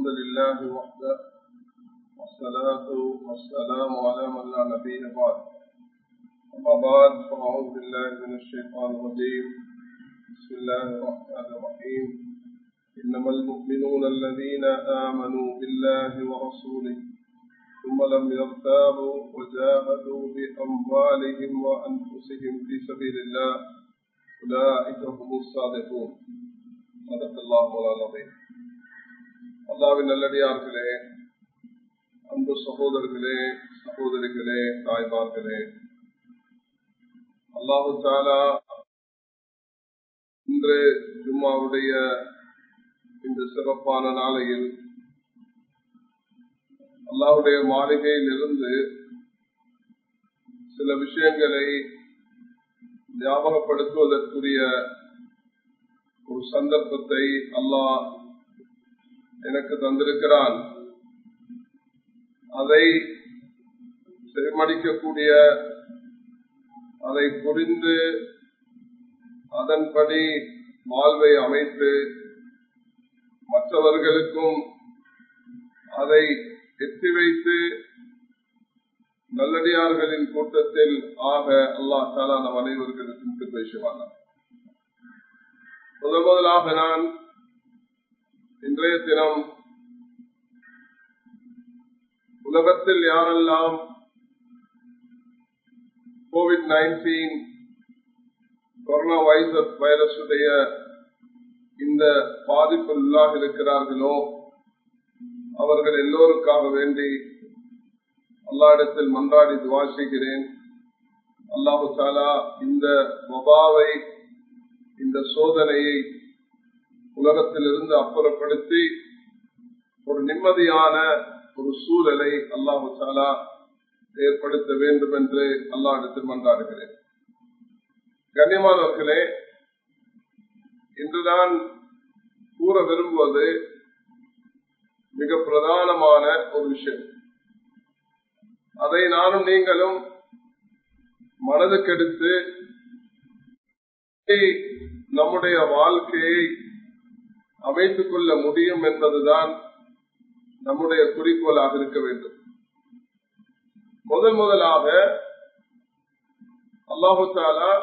الحمد لله وحده والصلاة والسلام على من لا نبي بعد أما بعد فأعوذ بالله من الشيطان الرجيم بسم الله الرحمن الرحيم إنما المؤمنون الذين آمنوا بالله ورسوله ثم لم يرتابوا وجاهدوا بأموالهم وأنفسهم في سبيل الله أولئك هم الصادقون صدق الله العظيم அல்லாவின் நல்லடியார்களே அன்பு சகோதரர்களே சகோதரிகளே தாய்மார்களே அல்லாஹு தாலா இன்று ஜும்மாவுடைய இந்த சிறப்பான நாளையில் அல்லாவுடைய மாளிகையில் இருந்து சில விஷயங்களை ஞாபகப்படுத்துவதற்குரிய ஒரு சந்தர்ப்பத்தை அல்லாஹ் எனக்கு தந்திருக்கிறான் அதை செவிமடிக்கக்கூடிய அதை புரிந்து அதன்படி வாழ்வை அமைத்து மற்றவர்களுக்கும் அதை எத்தி வைத்து நல்லடியார்களின் கூட்டத்தில் ஆக அல்லாஹ் தாலா நம் அனைவர்களுக்கும் திருப்பேசுவாங்க முதல் முதலாக நான் இன்றைய தினம் உலகத்தில் யாரெல்லாம் கோவிட் நைன்டீன் கொரோனா வைரஸ் வைரஸுடைய இந்த பாதிப்பில் உள்ளாக இருக்கிறார்களோ அவர்கள் எல்லோருக்காக வேண்டி அல்லாடத்தில் மன்றாடி துவா செய்கிறேன் அல்லாஹு தாலா இந்த வபாவை இந்த சோதனையை உலகத்திலிருந்து அப்புறப்படுத்தி ஒரு நிம்மதியான ஒரு சூழலை அல்லாஹு தாலா ஏற்படுத்த வேண்டும் என்று அல்லாடத்தில் மன்றாடுகிறேன் கண்ணியமானவர்களே இன்றுதான் கூற விரும்புவது மிக பிரதானமான ஒரு விஷயம் அதை நானும் நீங்களும் மனதுக்கெடுத்து நம்முடைய வாழ்க்கையை அமைத்துக் கொள்ள முடியும் என்பதுதான் நம்முடைய குறிக்கோளாக இருக்க வேண்டும் முதல் முதலாக அல்லாஹு தாலா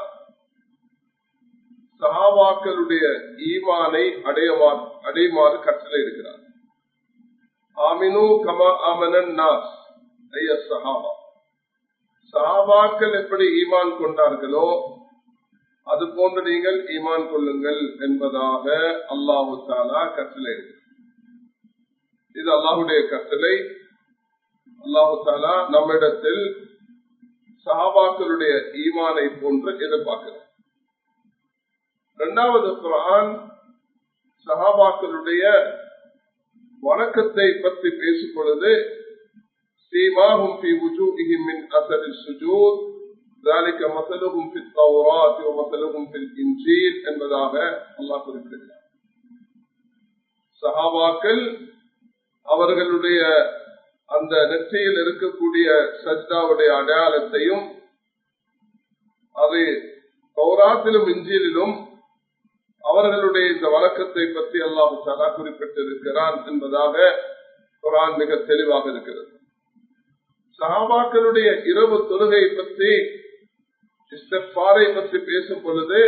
சஹாபாக்களுடைய ஈமானை அடையமா அடையுமாறு கட்டளை இருக்கிறார் ஆமினு கமா அமனன் நாஸ் ஐய சஹாபா சஹாபாக்கள் எப்படி ஈமான் கொண்டார்களோ அது போன்று நீங்கள் ஈமான் கொள்ளுங்கள் என்பதாக அல்லாஹு தாலா கட்டளை இது அல்லாஹுடைய கட்டளை அல்லாஹு தாலா நம்மிடத்தில் சஹாபாக்களுடைய ஈமானை போன்று எதிர்பார்க்கிறார் இரண்டாவது குரான் சஹாபாக்களுடைய வணக்கத்தை பற்றி பேசும் பொழுது سيماهم في وجوههم من اثر السجود ذلك مثلهم في التوراة ومثلهم في الإنجيل என்பதாக அல்லாஹ் குறிப்பிடுகிறார் சஹாபாக்கள் அவர்களுடைய அந்த நெற்றியில் இருக்கக்கூடிய சஜ்தாவுடைய அடையாளத்தையும் அது பௌராத்திலும் இஞ்சியிலும் அவர்களுடைய இந்த வழக்கத்தை பற்றி அல்லாஹு தாலா குறிப்பிட்டிருக்கிறான் என்பதாக குரான் மிக தெளிவாக இருக்கிறது சஹாபாக்களுடைய இரவு தொழுகை பற்றி இஸ்தாரை பற்றி பேசும் பொழுது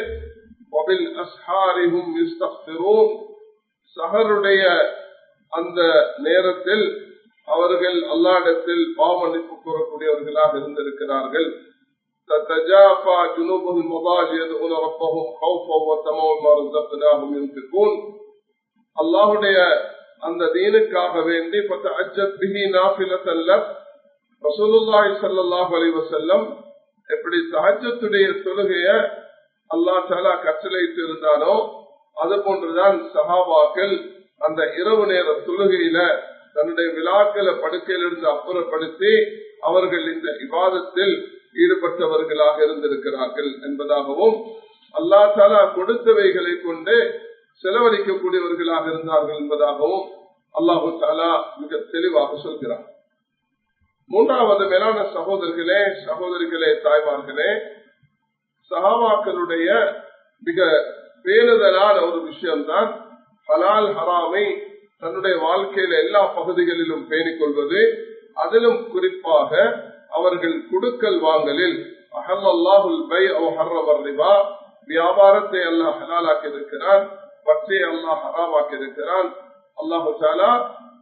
சஹருடைய அந்த நேரத்தில் அவர்கள் அல்லாடத்தில் பாவமன்னிப்பு கூறக்கூடியவர்களாக இருந்திருக்கிறார்கள் تتجافى جنوبهم المضاجع يدعون ربهم خوفا وطمعا وما رزقناهم ينفقون அல்லாஹுடைய அந்த தீனுக்காக வேண்டி ரசூலுல்லாஹி ஸல்லல்லாஹு அலைஹி வஸல்லம் எப்படி தஹஜ்ஜத்துடைய தொழுகைய அல்லாஹ் தஆலா கட்டளையிட்டு இருந்தானோ அது போன்றுதான் சஹாபாக்கள் அந்த இரவு நேர தொழுகையில தன்னுடைய விழாக்களை படுக்கையிலிருந்து அப்புறப்படுத்தி அவர்கள் இந்த விவாதத்தில் ஈடுபட்டவர்களாக இருந்திருக்கிறார்கள் என்பதாகவும் அல்லா தாலா கொடுத்தவைகளை கொண்டு செலவழிக்கக்கூடியவர்களாக இருந்தார்கள் என்பதாகவும் அல்லாஹு தாலா மிக தெளிவாக சொல்கிறார் மூன்றாவது மேலான சகோதரர்களே சகோதரிகளே தாய்மார்களே சஹாபாக்களுடைய மிக பேணுதலான ஒரு விஷயம்தான் ஹலால் ஹராமை தன்னுடைய வாழ்க்கையில எல்லா பகுதிகளிலும் பேணிக் கொள்வது அதிலும் குறிப்பாக அவர்கள் குடுக்கல் வாங்கலில் அகல்லாஹுல் பை ரிபா வியாபாரத்தை அல்லாஹ் ஹலாலாக்கி இருக்கிறான் பச்சை அல்லாஹ் ஹராமாக்கி இருக்கிறான் அல்லாஹு தாலா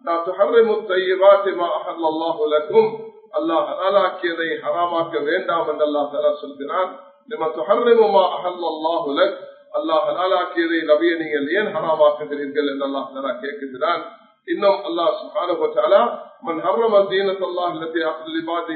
அல்லாஹ் ஹலாலாக்கியதை ஹராமாக்க வேண்டாம் என்று அல்லாஹ் தாலா சொல்கிறான் அல்லாஹ் ஹலாலாக்கியதை நபிய நீங்கள் ஏன் ஹராமாக்குகிறீர்கள் என்று அல்லாஹ் தாலா கேட்கிறான் இன்னும் அல்லாஹ் சுகானா மன் ஹர்ரம தீனத் அல்லாஹ் இல்லத்தை அஹ்லிபாதி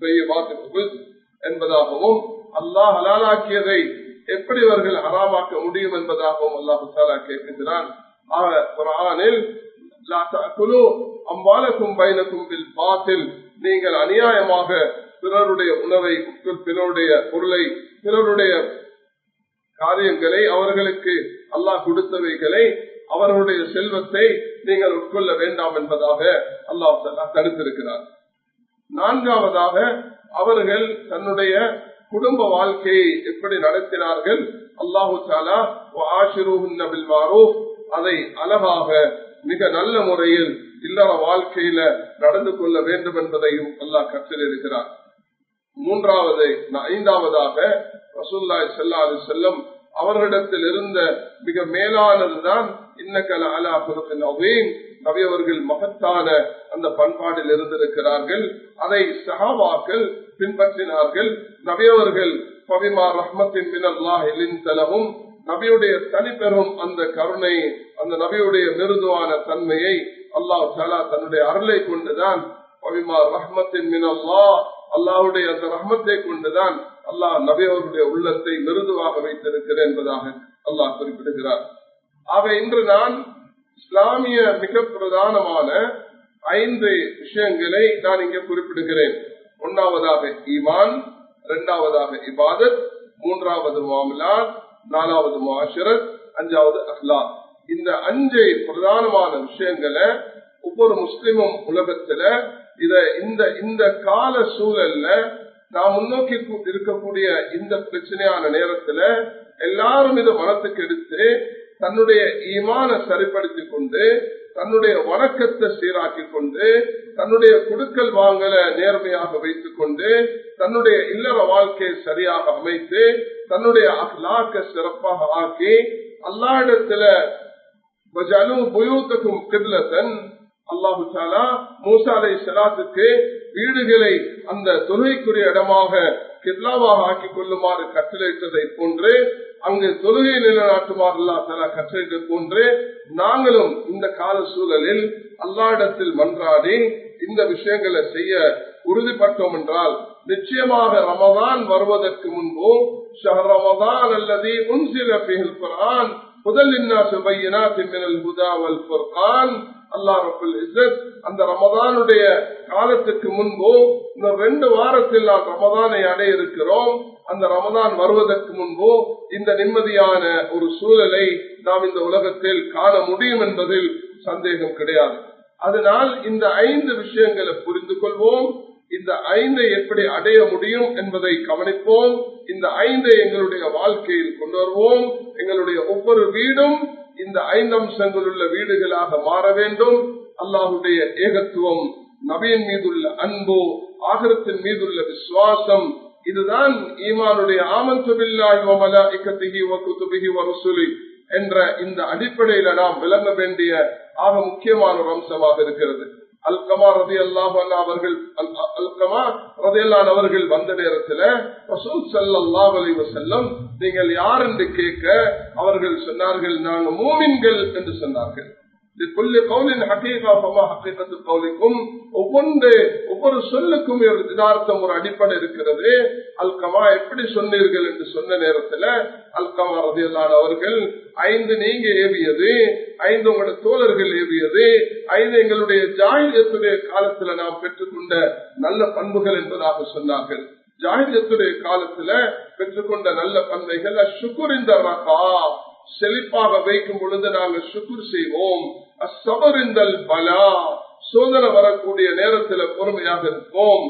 என்பதாகவும் அல்லாஹ் ஹலாலாக்கியதை எப்படி அவர்கள் ஹராமாக்க முடியும் என்பதாகவும் அல்லாஹு தாலா கேட்கிறான் ஆக குரானில் அம்பாலக்கும் பயணக்கும் பாத்தில் நீங்கள் அநியாயமாக பிறருடைய உணவை பிறருடைய பொருளை பிறருடைய காரியங்களை அவர்களுக்கு அல்லாஹ் கொடுத்தவைகளை அவர்களுடைய செல்வத்தை நீங்கள் உட்கொள்ள வேண்டாம் என்பதாக அல்லாஹ் தடுத்திருக்கிறார் நான்காவதாக அவர்கள் தன்னுடைய குடும்ப வாழ்க்கையை எப்படி நடத்தினார்கள் அல்லாஹு தாலா அதை அழகாக மிக நல்ல முறையில் இல்லற வாழ்க்கையில நடந்து கொள்ள வேண்டும் என்பதையும் அல்லாஹ் கற்றிருக்கிறார் மூன்றாவது ஐந்தாவதாக ரசூல்லாய் செல்லாது செல்லம் அவர்களிடத்தில் இருந்த மிக மேலானதுதான் இன்னக்கல அலா புலத்தின் நபியவர்கள் மகத்தான அந்த பண்பாடில் இருந்திருக்கிறார்கள் அதை சகாவாக்கள் பின்பற்றினார்கள் நபியவர்கள் பவிமா ரஹ்மத்தின் மினல்லாஹ் தலவும் நபியுடைய தனிப்பெறும் அந்த கருணை அந்த நபியுடைய மிருதுவான தன்மையை அல்லாஹ் தாலா தன்னுடைய அருளை கொண்டுதான் பவிமா ரஹ்மத்தின் மினல்லா அல்லாவுடைய அந்த ரஹ்மத்தை கொண்டுதான் அல்லாஹ் நபியவருடைய உள்ளத்தை மிருதுவாக வைத்திருக்கிறேன் என்பதாக அல்லாஹ் குறிப்பிடுகிறார் ஆக இன்று நான் இஸ்லாமிய மிக பிரதானமான ஐந்து விஷயங்களை நான் இங்கே குறிப்பிடுகிறேன் ஒன்னாவதாக ஈமான் இரண்டாவதாக இபாதத் மூன்றாவது மாமலாத் நாலாவது மாஷரத் அஞ்சாவது அஹ்லா இந்த அஞ்சு பிரதானமான விஷயங்களை ஒவ்வொரு முஸ்லிமும் உலகத்துல இத இந்த இந்த கால சூழல்ல நாம் முன்னோக்கி இருக்கக்கூடிய இந்த பிரச்சனையான நேரத்துல எல்லாரும் இதை மனத்துக்கு எடுத்து தன்னுடைய ஈமான சரிப்படுத்திக் கொண்டு தன்னுடைய வணக்கத்தை சீராக்கி கொண்டு தன்னுடைய குடுக்கல் வாங்கல நேர்மையாக வைத்துக் கொண்டு தன்னுடைய இல்லற வாழ்க்கையை சரியாக அமைத்து தன்னுடைய அஹ்லாக்க சிறப்பாக ஆக்கி அல்லா இடத்துல அல்லாஹு சாலா மூசாலை செலாத்துக்கு வீடுகளை அந்த தொழுகைக்குரிய இடமாக கிர்லாவாக ஆக்கிக் கொள்ளுமாறு கட்டளையிட்டதை போன்று அங்கு தொழுகை நிலைநாட்டுமாறு அல்லா தலா கட்டளையிட்டு போன்று நாங்களும் இந்த கால சூழலில் அல்லாடத்தில் மன்றாடி இந்த விஷயங்களை செய்ய உறுதிப்பட்டோம் என்றால் நிச்சயமாக ரமதான் வருவதற்கு முன்பு ஷஹர் ரமதான் அல்லது முன்சில குரான் முதல் அல்லாஹ் ரபுல் இசத் அந்த ரமதானுடைய காலத்துக்கு முன்பு இன்னும் ரெண்டு வாரத்தில் நாம் ரமதானை அடைய இருக்கிறோம் அந்த ரமதான் வருவதற்கு முன்பு இந்த நிம்மதியான ஒரு சூழலை நாம் இந்த உலகத்தில் காண முடியும் என்பதில் சந்தேகம் கிடையாது அதனால் இந்த ஐந்து விஷயங்களை புரிந்து கொள்வோம் இந்த ஐந்தை எப்படி அடைய முடியும் என்பதை கவனிப்போம் இந்த ஐந்தை எங்களுடைய வாழ்க்கையில் கொண்டு வருவோம் எங்களுடைய ஒவ்வொரு வீடும் இந்த ஐந்து அம்சங்கள் உள்ள வீடுகளாக மாற வேண்டும் அல்லாஹுடைய ஏகத்துவம் நபியின் மீதுள்ள அன்பு ஆகரத்தின் மீதுள்ள விசுவாசம் இதுதான் ஈமானுடைய ஆமந்துபில்லாஹி என்ற இந்த அடிப்படையில நாம் விளங்க வேண்டிய ஆக முக்கியமான ஒரு அம்சமாக இருக்கிறது அல்கமா ரதி அல்லாஹ் அவர்கள் அல்கமா ரதையல்லான் அவர்கள் வந்த நேரத்துல ரசூல் சல்லாஹ் அலைவ செல்லம் நீங்கள் யார் என்று கேட்க அவர்கள் சொன்னார்கள் நாங்கள் மூமின்கள் என்று சொன்னார்கள் ஒவ்வொன்று ஒவ்வொரு சொல்லுக்கும் யதார்த்தம் ஒரு அடிப்படை இருக்கிறது அல்கமா எப்படி சொன்னீர்கள் என்று சொன்ன நேரத்துல அல்கமா ரதியல்லான் அவர்கள் ஐந்து நீங்க ஏவியது ஐந்து உங்களோட தோழர்கள் ஏவியது ஐந்து எங்களுடைய ஜாகிரத்துடைய காலத்துல நாம் பெற்றுக்கொண்ட நல்ல பண்புகள் என்பதாக சொன்னார்கள் ஜாகிரத்துடைய காலத்துல பெற்றுக்கொண்ட நல்ல பண்பைகள் சுக்குர் இந்த ரகா செழிப்பாக வைக்கும் பொழுது நாங்கள் சுக்குர் செய்வோம் அசபரிந்தல் பலா சோதனை வரக்கூடிய நேரத்தில் பொறுமையாக இருப்போம்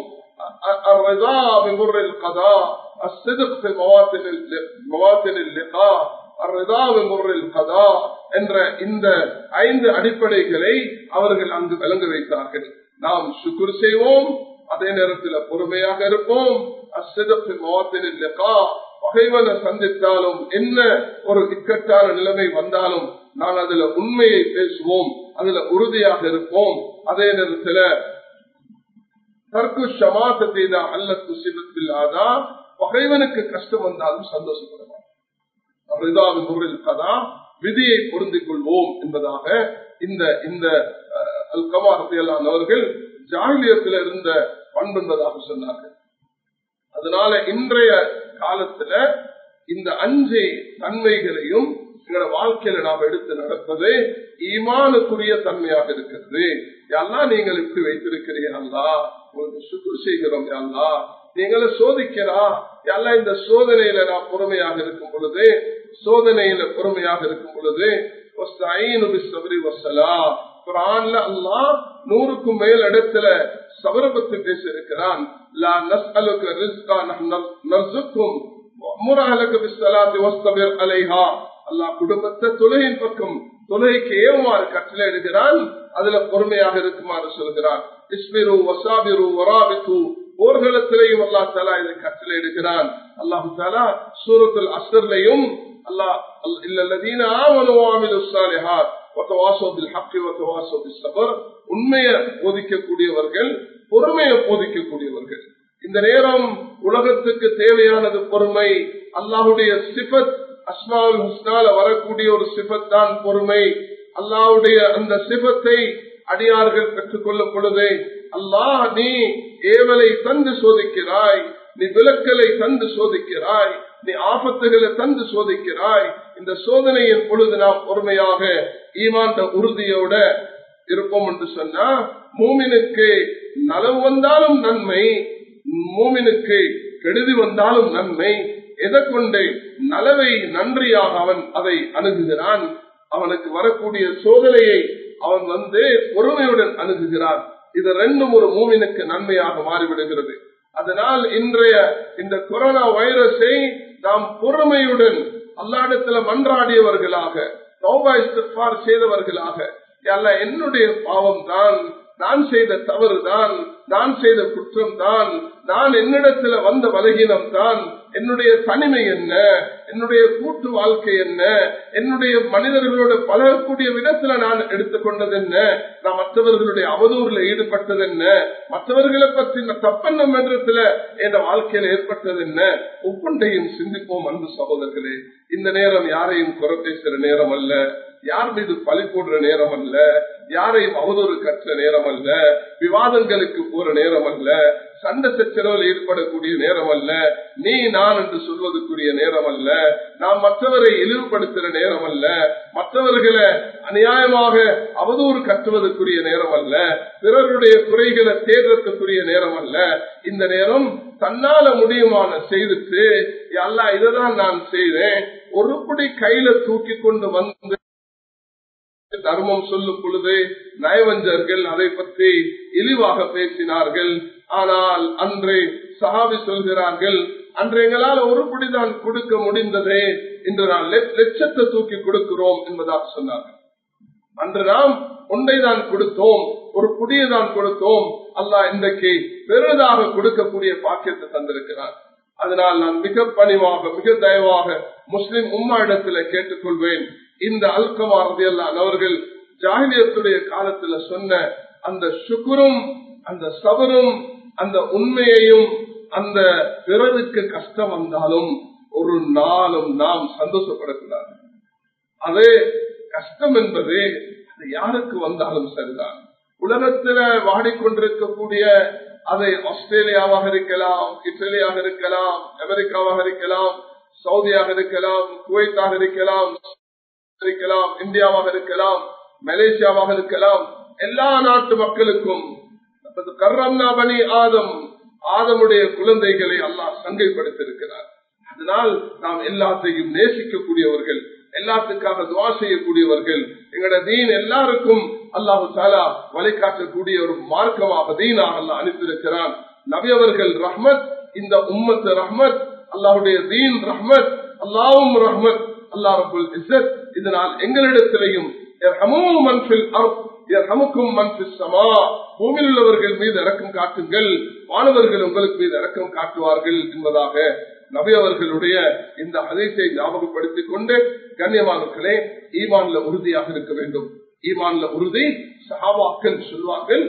கதா என்ற இந்த ஐந்து அடிப்படைகளை அவர்கள் அங்கு விளங்க வைத்தார்கள் நாம் சுக்குர் செய்வோம் அதே நேரத்தில் பொறுமையாக இருப்போம் பகைவனை சந்தித்தாலும் என்ன ஒரு இக்கட்டான நிலைமை வந்தாலும் நான் அதுல உண்மையை பேசுவோம் அதுல உறுதியாக இருப்போம் அதே நேரத்தில் தற்கு சமாசத்தை தான் அல்ல குசிபத்தில்லாதா பகைவனுக்கு கஷ்டம் வந்தாலும் சந்தோஷப்படுவான் கதா விதியை பொருந்திக் கொள்வோம் என்பதாக இந்த இந்த அல்கமாரத்தையெல்லாம் அவர்கள் ஜாகிலியத்தில் இருந்த பண்பு என்பதாக சொன்னார்கள் அதனால இன்றைய காலத்துல இந்த அஞ்சு தன்மைகளையும் எங்களோட வாழ்க்கையில நாம் எடுத்து நடப்பது ஈமானுக்குரிய தன்மையாக இருக்கிறது எல்லாம் நீங்கள் இப்படி வைத்திருக்கிறீர்களா உங்களுக்கு சுக்குர் செய்கிறோம் யாழ்லா நீங்களை சோதிக்கிறா எல்லாம் இந்த சோதனையில நான் பொறுமையாக இருக்கும் பொழுது சோதனையில பொறுமையாக இருக்கும் பொழுது குரான்ல அல்லா நூறுக்கும் மேல் இடத்துல சபர பத்தி பேசியிருக்கிறான் குடும்பத்தை தொழுகையின் பக்கம் தொழுகைக்கு ஏவுமாறு கட்டளை எடுக்கிறான் அதுல பொறுமையாக இருக்குமாறு சொல்கிறான் இஸ்மிரு வசாபிரு வராபித்து போர்களத்திலையும் அல்லா தாலா இதை கட்டளை எடுக்கிறான் அல்லாஹு தாலா சூரத்தில் அஸ்தர்லையும் அல்லாஹ் இல்லல்லதீன ஆமனு வாமிலு ஸாலிஹாத் வதவாஸு பில் ஹக்கி வதவாஸு பிஸ் ஸபர் உண்மையை போதிக்கக்கூடியவர்கள் பொறுமையை போதிக்கக்கூடியவர்கள் இந்த நேரம் உலகத்துக்கு தேவையானது பொறுமை அல்லாஹுடைய சிபத் அஸ்மாவுல் ஹுஸ்னால வரக்கூடிய ஒரு சிபத் தான் பொறுமை அல்லாஹுடைய அந்த சிபத்தை அடியார்கள் பெற்றுக் கொள்ளும் பொழுது அல்லாஹ் நீ ஏவலை தந்து சோதிக்கிறாய் நீ விளக்கலை தந்து சோதிக்கிறாய் நீ ஆபத்துகளை தந்து சோதிக்கிறாய் இந்த சோதனையின் பொழுது நாம் பொறுமையாக ஈமாண்ட உறுதியோட இருப்போம் என்று சொன்னா மூமினுக்கு நலம் வந்தாலும் நன்மை மூமினுக்கு கெடுதி வந்தாலும் நன்மை எதை கொண்டு நலவை நன்றியாக அவன் அதை அணுகுகிறான் அவனுக்கு வரக்கூடிய சோதனையை அவன் வந்து பொறுமையுடன் அணுகுகிறான் இது ரெண்டும் ஒரு மூமினுக்கு நன்மையாக மாறிவிடுகிறது அதனால் இன்றைய இந்த கொரோனா வைரஸை நாம் பொறுமையுடன் அல்லாடத்துல மன்றாடியவர்களாக செய்தவர்களாக அல்ல என்னுடைய பாவம் தான் நான் செய்த தவறு தான் நான் செய்த குற்றம் தான் நான் என்னிடத்துல வந்த பலகீனம் தான் என்னுடைய தனிமை என்ன என்னுடைய கூட்டு வாழ்க்கை என்ன என்னுடைய மனிதர்களோட பழகக்கூடிய விதத்துல நான் எடுத்துக்கொண்டது என்ன நான் மற்றவர்களுடைய அவதூறுல ஈடுபட்டது என்ன மற்றவர்களை பற்றி தப்பெண்ணம் என்றத்துல என் வாழ்க்கையில ஏற்பட்டது என்ன ஒவ்வொன்றையும் சிந்திப்போம் அன்பு சகோதரர்களே இந்த நேரம் யாரையும் குறை பேசுற நேரம் அல்ல யார் மீது பழி போடுற நேரம் அல்ல யாரையும் அவதூறு கற்ற நேரம் அல்ல விவாதங்களுக்கு போற நேரம் அல்ல சண்டை சச்சரவில் ஈடுபடக்கூடிய நேரம் அல்ல நீ நான் என்று சொல்வதற்குரிய நேரம் அல்ல நாம் மற்றவரை இழிவுபடுத்துற நேரம் அல்ல மற்றவர்களை அநியாயமாக அவதூறு கட்டுவதற்குரிய நேரம் அல்ல பிறருடைய குறைகளை தேடுறதுக்குரிய நேரம் அல்ல இந்த நேரம் தன்னால முடியுமான செய்துட்டு அல்ல இதைதான் நான் செய்தேன் ஒரு புடி கையில தூக்கி கொண்டு வந்து தர்மம் சொல்லும் பொழுது நயவஞ்சர்கள் அதை பற்றி இழிவாக பேசினார்கள் ஆனால் அன்று சஹாபி சொல்கிறார்கள் அன்று எங்களால் ஒரு புடிதான் கொடுக்க முடிந்ததே இன்று நான் லட்சத்தை தூக்கி கொடுக்கிறோம் என்பதாக சொன்னார்கள் அன்று நாம் ஒன்றைதான் கொடுத்தோம் ஒரு புடியை தான் கொடுத்தோம் அல்லாஹ் இன்றைக்கு பெரிதாக கொடுக்கக்கூடிய பாக்கியத்தை தந்திருக்கிறார் அதனால் நான் மிக பணிவாக மிக தயவாக முஸ்லிம் உம்மா இடத்துல கேட்டுக்கொள்வேன் இந்த அல்கமாரதியல்லான் அவர்கள் ஜாகிலியத்துடைய காலத்துல சொன்ன அந்த சுக்குரும் அந்த சபரும் அந்த உண்மையையும் அந்த பிறருக்கு கஷ்டம் வந்தாலும் ஒரு நாளும் நாம் சந்தோஷப்படக்கூடாது அது கஷ்டம் என்பது அது யாருக்கு வந்தாலும் சரிதான் உலகத்துல வாடிக்கொண்டிருக்கக்கூடிய அது ஆஸ்திரேலியாவாக இருக்கலாம் இத்தாலியாக இருக்கலாம் அமெரிக்காவாக இருக்கலாம் சவுதியாக இருக்கலாம் குவைத்தாக இருக்கலாம் இருக்கலாம் இந்தியாவாக இருக்கலாம் மலேசியாவாக இருக்கலாம் எல்லா நாட்டு மக்களுக்கும் கர்ரம்னா பணி ஆதம் ஆதமுடைய குழந்தைகளை அல்லாஹ் சங்கைப்படுத்திருக்கிறார் அதனால் நாம் எல்லாத்தையும் நேசிக்கக்கூடியவர்கள் எல்லாத்துக்காக துவா செய்யக்கூடியவர்கள் எங்களோட தீன் எல்லாருக்கும் அல்லாஹு தாலா வழிகாட்டக்கூடிய ஒரு மார்க்கமாக தீனாக அல்லா அனுப்பியிருக்கிறான் நபியவர்கள் ரஹ்மத் இந்த உம்மத்து ரஹ்மத் அல்லாஹுடைய தீன் ரஹ்மத் அல்லாவும் ரஹ்மத் அல்லா ரபுல் இஸ்ஸத் இதனால் எங்களிடத்திலையும் பூமியில் உள்ளவர்கள் மீது இறக்கம் காட்டுங்கள் மாணவர்கள் உங்களுக்கு மீது இறக்கம் காட்டுவார்கள் என்பதாக நபி அவர்களுடைய இந்த ஹதீஸை ஞாபகப்படுத்திக் கொண்டு கண்ணியமானவர்களே ஈமான்ல உறுதியாக இருக்க வேண்டும் ஈமான்ல உறுதி சஹாபாக்கள் சொல்வார்கள்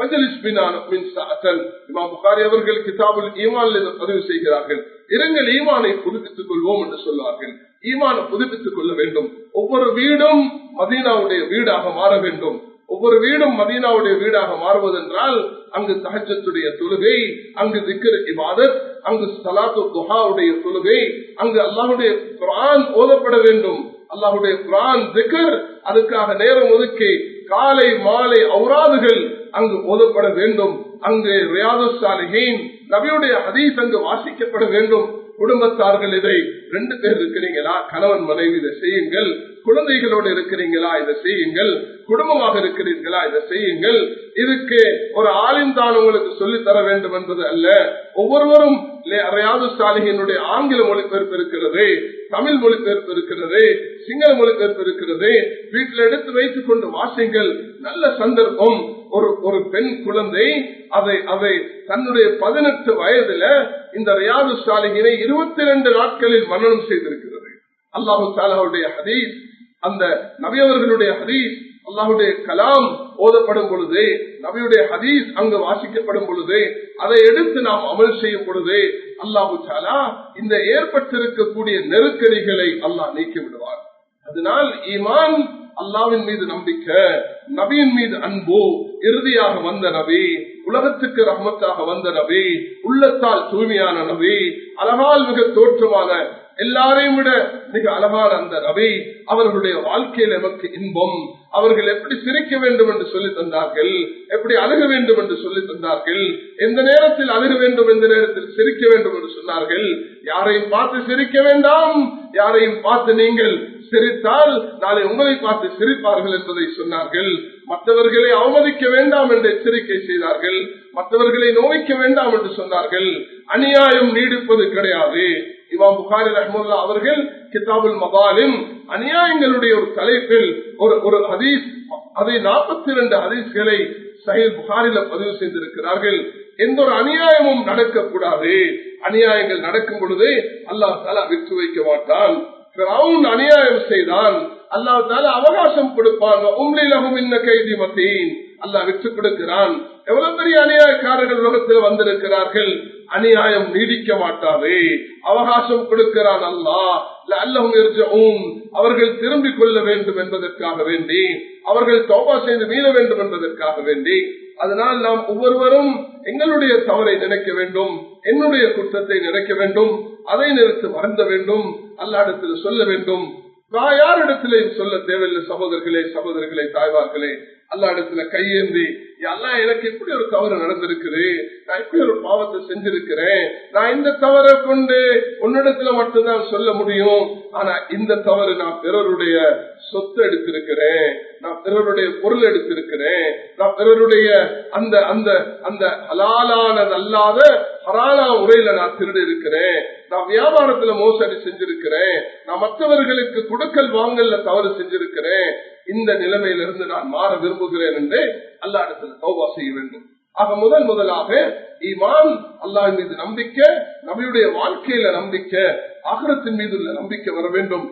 அவர்கள் கிதாபுல் ஈமான் பதிவு செய்கிறார்கள் இரங்கள் ஈமானை புதுப்பித்துக் கொள்வோம் என்று சொல்வார்கள் ஈமான புதுப்பித்துக் கொள்ள வேண்டும் ஒவ்வொரு வீடும் மதீனாவுடைய வீடாக மாற வேண்டும் ஒவ்வொரு வீடும் மதீனாவுடைய வீடாக மாறுவதென்றால் அங்கு தகஜத்துடைய தொழுகை அங்கு திக்கர் இவாதத் அங்கு சலாத்து துஹாவுடைய தொழுகை அங்கு அல்லாஹுடைய குரான் ஓதப்பட வேண்டும் அல்லாஹுடைய குரான் திக்கர் அதுக்காக நேரம் ஒதுக்கி காலை மாலை ஔராதுகள் அங்கு ஓதப்பட வேண்டும் அங்கு ரியாது சாலிஹீன் நபியுடைய ஹதீஸ் அங்கு வாசிக்கப்பட வேண்டும் குடும்பத்தார்கள் இதை ரெண்டு பேர் இருக்கிறீங்களா கணவன் மனைவி இதை செய்யுங்கள் குழந்தைகளோடு இருக்கிறீங்களா இதை செய்யுங்கள் குடும்பமாக இருக்கிறீர்களா இதை செய்யுங்கள் இதுக்கு ஒரு ஆளின்தான் உங்களுக்கு சொல்லி தர வேண்டும் என்பது அல்ல ஒவ்வொருவரும் ரியாது சாலிகினுடைய ஆங்கில மொழிபெயர்ப்பு இருக்கிறது தமிழ் மொழிபெயர்ப்பு இருக்கிறது சிங்கள மொழிபெயர்ப்பு இருக்கிறது வீட்டில் எடுத்து வைத்துக் கொண்டு வாசிங்கள் நல்ல சந்தர்ப்பம் ஒரு ஒரு பெண் குழந்தை அதை அதை தன்னுடைய பதினெட்டு வயதுல இந்த ரியாது சாலிகினை இருபத்தி ரெண்டு நாட்களில் மன்னனம் செய்திருக்கிறது அல்லாஹு சாலாவுடைய ஹதீஸ் அந்த நபியவர்களுடைய ஹதீஸ் அல்லாஹுடைய கலாம் ஓதப்படும் பொழுது நபியுடைய ஹதீஸ் அங்கு வாசிக்கப்படும் பொழுது அதை எடுத்து நாம் அமல் செய்யும் பொழுது அல்லாஹு சாலா இந்த ஏற்பட்டிருக்கக்கூடிய நெருக்கடிகளை அல்லாஹ் நீக்கி விடுவார் அதனால் ஈமான் அல்லாவின் மீது நம்பிக்கை நபியின் மீது அன்பு இறுதியாக வந்த நபி உலகத்துக்கு ரஹமத்தாக வந்த நபி உள்ளத்தால் தூய்மையான நபி அழகால் மிக தோற்றமான எல்லாரையும் விட மிக அழகான அந்த நபி அவர்களுடைய வாழ்க்கையில் எமக்கு இன்பம் அவர்கள் எப்படி சிரிக்க வேண்டும் என்று சொல்லி தந்தார்கள் எப்படி அழுக வேண்டும் என்று சொல்லி தந்தார்கள் எந்த நேரத்தில் அழுக வேண்டும் எந்த நேரத்தில் சிரிக்க வேண்டும் என்று சொன்னார்கள் யாரையும் பார்த்து சிரிக்க வேண்டாம் யாரையும் பார்த்து நீங்கள் சிரித்தால் நாளை உங்களை பார்த்து சிரிப்பார்கள் என்பதை சொன்னார்கள் மற்றவர்களை அவமதிக்க வேண்டாம் என்று எச்சரிக்கை செய்தார்கள் மற்றவர்களை நோய்க்க வேண்டாம் என்று சொன்னார்கள் அநியாயம் நீடிப்பது கிடையாது இமாம் புகாரி ரஹமுல்லா அவர்கள் கிதாபுல் மபாலிம் அநியாயங்களுடைய ஒரு தலைப்பில் ஒரு ஒரு ஹதீஸ் அதை நாற்பத்தி இரண்டு ஹதீஸ்களை சஹில் புகாரில பதிவு செய்திருக்கிறார்கள் எந்த ஒரு அநியாயமும் நடக்கக்கூடாது அநியாயங்கள் நடக்கும் பொழுது அல்லாஹ் தாலா விற்று வைக்க மாட்டான் அநியாயம் செய்தான் அல்லாஹ் தால அவகாசம் கொடுப்பான் உம்லிலகும் இன்ன கைதி மத்தீன் அல்லாஹ் விற்று கொடுக்கிறான் எவ்வளவு பெரிய அநியாயக்காரர்கள் உலகத்தில் வந்திருக்கிறார்கள் அநியாயம் நீடிக்க மாட்டாது அவகாசம் கொடுக்கிறான் அல்லாஹ் அல்லஹும் அவர்கள் திரும்பிக் கொள்ள வேண்டும் என்பதற்காக வேண்டி அவர்கள் தோபா செய்து மீள வேண்டும் என்பதற்காக வேண்டி அதனால் நாம் ஒவ்வொருவரும் எங்களுடைய தவறை நினைக்க வேண்டும் என்னுடைய குற்றத்தை நினைக்க வேண்டும் அதை நிறுத்து வருந்த வேண்டும் அல்லாடத்தில் சொல்ல வேண்டும் நான் யாரிடத்திலையும் சொல்ல தேவையில்லை சகோதரர்களே சகோதரர்களே தாய்வார்களே அல்லா இடத்துல கையேந்தி எல்லாம் எனக்கு இப்படி ஒரு தவறு நடந்திருக்குது நான் இப்படி ஒரு பாவத்தை செஞ்சிருக்கிறேன் நான் இந்த தவறை கொண்டு உன்னிடத்துல மட்டும்தான் சொல்ல முடியும் ஆனா இந்த தவறு நான் பிறருடைய சொத்து எடுத்திருக்கிறேன் நான் பிறருடைய பொருள் எடுத்திருக்கிறேன் நான் பிறருடைய அந்த அந்த அந்த ஹலாலானது அல்லாத ஹரானா முறையில நான் திருடி இருக்கிறேன் நான் வியாபாரத்துல மோசடி செஞ்சிருக்கிறேன் நான் மற்றவர்களுக்கு குடுக்கல் வாங்கல்ல தவறு செஞ்சிருக்கிறேன் இந்த நிலைமையிலிருந்து நான் மாற விரும்புகிறேன் என்று அல்லா இடத்துல தௌபா செய்ய வேண்டும் ஆக முதல் முதலாக ஈமான் அல்லாஹ் மீது நம்பிக்கை நபியுடைய வாழ்க்கையில நம்பிக்கை ஆகரத்தின் மீது உள்ள நம்பிக்கை வர வேண்டும்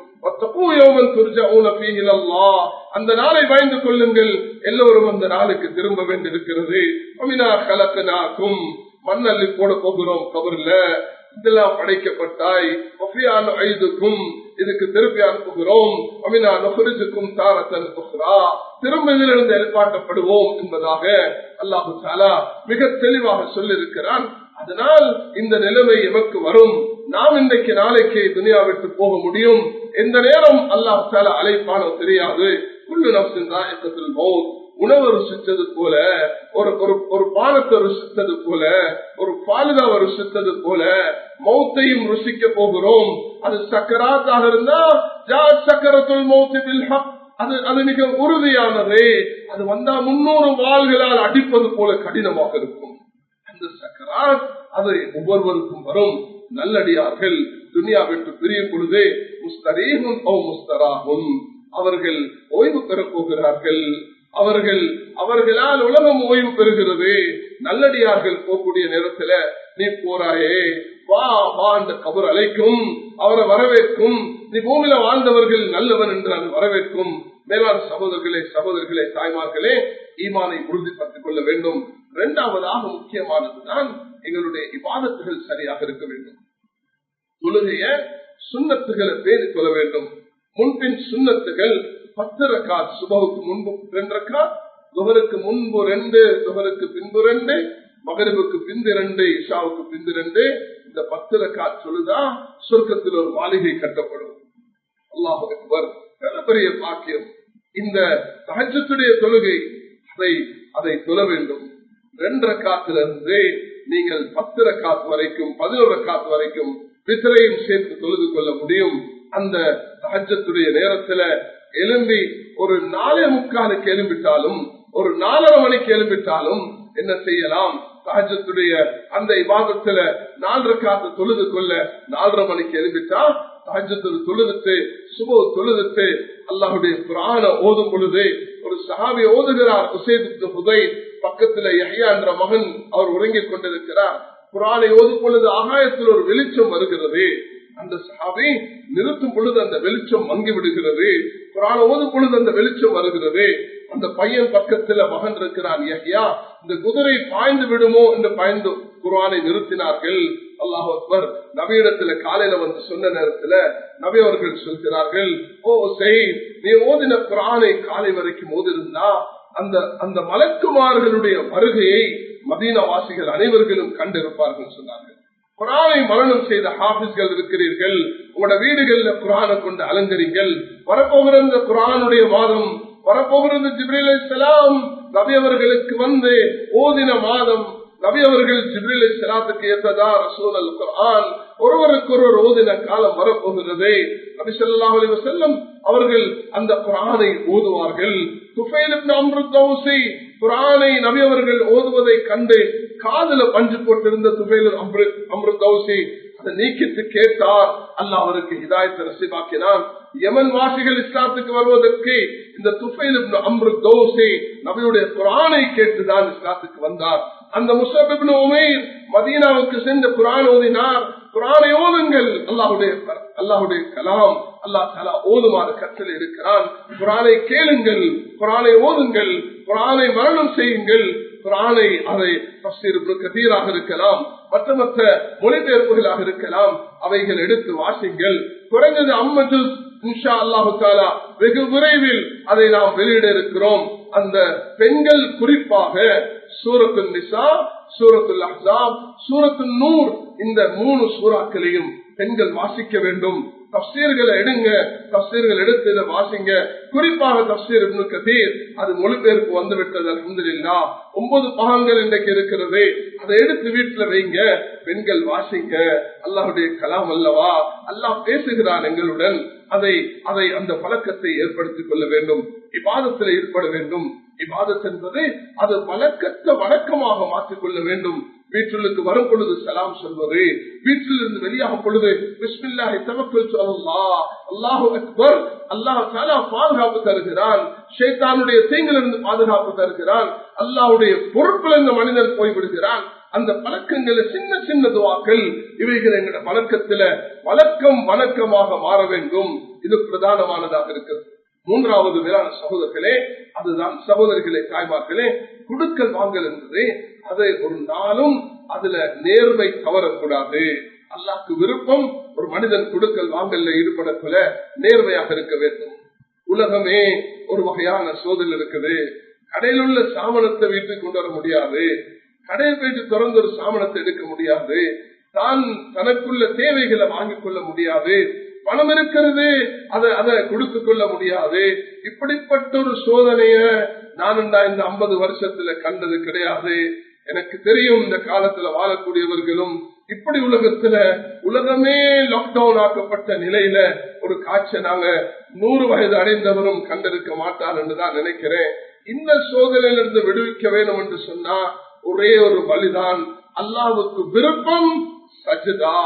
அந்த நாளை வாய்ந்து கொள்ளுங்கள் எல்லோரும் அந்த நாளுக்கு திரும்ப வேண்டியிருக்கிறது மண்ணல்லி போட போகிறோம் கபர்ல இதெல்லாம் படைக்கப்பட்டாய் ஐதுக்கும் இதுக்கு திருப்பி அனுப்புகிறோம் அமினா நுகரிஜுக்கும் தாரத்தன் திரும்ப இதிலிருந்து எழுப்பாட்டப்படுவோம் என்பதாக அல்லாஹு சாலா மிக தெளிவாக சொல்லியிருக்கிறான் அதனால் இந்த நிலைமை எமக்கு வரும் நாம் இன்றைக்கு நாளைக்கு துனியா விட்டு போக முடியும் எந்த நேரம் அல்லாஹ் சாலா அழைப்பானோ தெரியாது குள்ளு நப்சின் ராயக்கத்தில் மௌத் உணவு ருசித்தது போல ஒரு ஒரு ஒரு பானத்தை ருசித்தது போல ஒரு பாலுதாவை ருசித்தது போல மௌத்தையும் ருசிக்க போகிறோம் அது சக்கராத்தாக இருந்தா ஜா சக்கரத்துள் மௌத்து அது அது மிக உறுதியானது அது வந்தா முன்னூறு வாள்களால் அடிப்பது போல கடினமாக இருக்கும் அந்த சக்கராத் அது ஒவ்வொருவருக்கும் வரும் நல்லடியார்கள் துனியா விட்டு பிரியும் பொழுது முஸ்தரீகும் ஓ முஸ்தராகும் அவர்கள் ஓய்வு பெறப் போகிறார்கள் அவர்கள் அவர்களால் உலகம் ஓய்வு பெறுகிறது நல்லடியார்கள் போகக்கூடிய நேரத்துல நீ போறாயே வா வா அந்த கபர் அழைக்கும் அவரை வரவேற்கும் நீ பூமியில வாழ்ந்தவர்கள் நல்லவன் என்று அது வரவேற்கும் மேலான சகோதரர்களே சகோதரர்களே தாய்மார்களே ஈமானை உறுதிப்படுத்திக் கொள்ள வேண்டும் இரண்டாவதாக முக்கியமானதுதான் எங்களுடைய இவாதத்துகள் சரியாக இருக்க வேண்டும் தொழுகைய சுண்ணத்துகளை பேணிக் கொள்ள வேண்டும் முன்பின் சுண்ணத்துகள் பத்து ரக்காத் சுபவுக்கு முன்பு ரெண்டு ரக்காத் துகருக்கு முன்பு ரெண்டு துகருக்கு பின்பு ரெண்டு மகரிபுக்கு பிந்து ரெண்டு இஷாவுக்கு பிந்து ரெண்டு இந்த பத்து ரக்காத் சொல்லுதா சொர்க்கத்தில் ஒரு மாளிகை கட்டப்படும் அல்லாஹ் பெரிய பாக்கியம் இந்த சகஜத்துடைய தொழுகை அதை அதை தொழ வேண்டும் ரெண்டு ரக்காத்திலிருந்து நீங்கள் பத்து ரக்காத் வரைக்கும் பதினோரு ரக்காத் வரைக்கும் பித்தரையும் சேர்த்து தொழுது கொள்ள முடியும் அந்த சகஜத்துடைய நேரத்துல எலும்பி ஒரு நாலே முக்காலுக்கு எலும்பிட்டாலும் ஒரு நாலரை மணிக்கு எலும்பிட்டாலும் என்ன செய்யலாம் சகஜத்துடைய அந்த விவாதத்துல நாலரை காத்து தொழுது கொள்ள நாலரை மணிக்கு எழுப்பிட்டா சகஜத்தில் தொழுதுட்டு சுப தொழுதுட்டு அல்லாஹுடைய புராண ஓதும் பொழுது ஒரு சஹாபி ஓதுகிறார் உசேது புதை பக்கத்துல யஹ்யா என்ற மகன் அவர் உறங்கிக் கொண்டிருக்கிறார் குரானை ஓதும் பொழுது ஆகாயத்தில் ஒரு வெளிச்சம் வருகிறது அந்த சஹாபி நிறுத்தும் பொழுது அந்த வெளிச்சம் மங்கி விடுகிறது குரான ஓதும் பொழுது அந்த வெளிச்சம் வருகிறது அந்த பையன் பக்கத்துல மகன் இருக்கிறான் யஹ்யா இந்த குதிரை பாய்ந்து விடுமோ என்று பாய்ந்து குரானை நிறுத்தினார்கள் அல்லாஹ் அக்பர் நபியிடத்துல காலையில வந்து சொன்ன நேரத்துல நபி அவர்கள் சொல்கிறார்கள் ஓ செய் நீ ஓதின குரானை காலை வரைக்கும் ஓதிருந்தா அந்த அந்த மலக்குமார்களுடைய வருகையை மதீன வாசிகள் அனைவர்களும் கண்டிருப்பார்கள் சொன்னார்கள் குரானை மரணம் செய்த ஹாபிஸ்கள் இருக்கிறீர்கள் உங்களோட வீடுகள்ல குரானை கொண்டு அலங்கரிங்கள் வரப்போகிற இந்த குரானுடைய மாதம் வரப்போகிறது ஜிப்ரில் இஸ்லாம் நபி அவர்களுக்கு வந்து ஓதின மாதம் நபி அவர்கள் ஜிப்ரில் இஸ்லாத்துக்கு ஏற்றதா ரசூல் அல் குரான் ஒருவருக்கு ஒருவர் ஓதின காலம் வரப்போகிறது நபி சொல்லாஹ் அலி வசல்லம் அவர்கள் அந்த குரானை ஓதுவார்கள் குரானை நபி அவர்கள் ஓதுவதை கண்டு காதல பஞ்சு போட்டிருந்த துபைல் அம்ருத் தௌசி அதை நீக்கிட்டு கேட்டார் அல்ல அவருக்கு ஹிதாயத்தை ரசிபாக்கினான் யமன் வாசிகள் இஸ்லாத்துக்கு வருவதற்கு இந்த துஃபைல் அம்ருத் தௌசி நபியுடைய குரானை கேட்டுதான் இஸ்லாத்துக்கு வந்தார் அந்த முசபிபின் உமேர் மதீனாவுக்கு சென்று குரான் ஓதினார் குரானை ஓதுங்கள் அல்லாஹுடைய அல்லாஹுடைய கலாம் அல்லாஹ் தலா ஓதுமாறு கற்றல் இருக்கிறான் குரானை கேளுங்கள் குரானை ஓதுங்கள் குரானை மரணம் செய்யுங்கள் குரானை அதை கதீராக இருக்கலாம் மற்ற மற்ற மொழிபெயர்ப்புகளாக இருக்கலாம் அவைகள் எடுத்து வாசிங்கள் குறைந்தது அம்மது இன்ஷா அல்லாஹு தாலா வெகு விரைவில் அதை நாம் வெளியிட இருக்கிறோம் அந்த பெண்கள் குறிப்பாக சூரத்து நிசா சூரத்துல் அஹாப் சூரத்து நூர் இந்த மூணு சூறாக்களையும் பெண்கள் வாசிக்க வேண்டும் தப்சீர்களை எடுங்க தப்சீர்கள் எடுத்து இதை வாசிங்க குறிப்பாக தப்சீர் கதீர் அது மொழிபெயர்ப்பு வந்து விட்டது அலமதுல்லா ஒன்பது பாகங்கள் இன்றைக்கு இருக்கிறது அதை எடுத்து வீட்டுல வைங்க பெண்கள் வாசிங்க அல்லாஹுடைய கலாம் அல்லவா அல்லாஹ் பேசுகிறான் எங்களுடன் அதை அதை அந்த பழக்கத்தை ஏற்படுத்திக் கொள்ள வேண்டும் இவ்வாதத்தில் ஈடுபட வேண்டும் இவ்வாதத் என்பது அது வழக்கத்த வழக்கமாக மாற்றிக்கொள்ள வேண்டும் வீட்டுக்கு வரும் பொழுது சலாம் சொல்வது வீட்டில் இருந்து வெளியாகும் பொழுது பிஸ்மில்லாஹி தவக்கல் சொல்லா அல்லாஹு அக்பர் அல்லாஹ் தாலா பாதுகாப்பு தருகிறான் ஷேத்தானுடைய தீங்கிலிருந்து பாதுகாப்பு தருகிறான் அல்லாஹுடைய பொறுப்பில் இந்த மனிதன் போய்விடுகிறான் அந்த பழக்கங்களை சின்ன சின்ன துவாக்கள் இவைகள் எங்களோட பழக்கத்துல வழக்கம் வணக்கமாக மாற வேண்டும் இது பிரதானமானதாக இருக்கிறது மூன்றாவது மேலான சகோதரர்களே அதுதான் சகோதரிகளே தாய்மார்களே குடுக்கல் வாங்கல் என்பது அதை ஒரு நாளும் அதுல நேர்மை தவறக்கூடாது அல்லாக்கு விருப்பம் ஒரு மனிதன் குடுக்கல் வாங்கல்ல ஈடுபடக்குள்ள நேர்மையாக இருக்க வேண்டும் உலகமே ஒரு வகையான சோதனை இருக்குது கடையில் உள்ள சாமனத்தை வீட்டுக்கு கொண்டு வர முடியாது கடையில் போயிட்டு திறந்து ஒரு சாமனத்தை எடுக்க முடியாது தான் தனக்குள்ள தேவைகளை வாங்கிக் கொள்ள முடியாது பணம் இருக்கிறது அதை அதை கொடுத்து கொள்ள முடியாது இப்படிப்பட்ட ஒரு சோதனைய நான் இந்த ஐம்பது வருஷத்துல கண்டது கிடையாது எனக்கு தெரியும் இந்த காலத்துல வாழக்கூடியவர்களும் இப்படி உலகத்துல உலகமே லாக்டவுன் ஆக்கப்பட்ட நிலையில ஒரு காட்சை நாங்க நூறு வயது அடைந்தவரும் கண்டிருக்க மாட்டார் என்று தான் நினைக்கிறேன் இந்த சோதனையிலிருந்து விடுவிக்க வேண்டும் என்று சொன்னா ஒரே ஒரு வழிதான் அல்லாவுக்கு விருப்பம் சஜிதா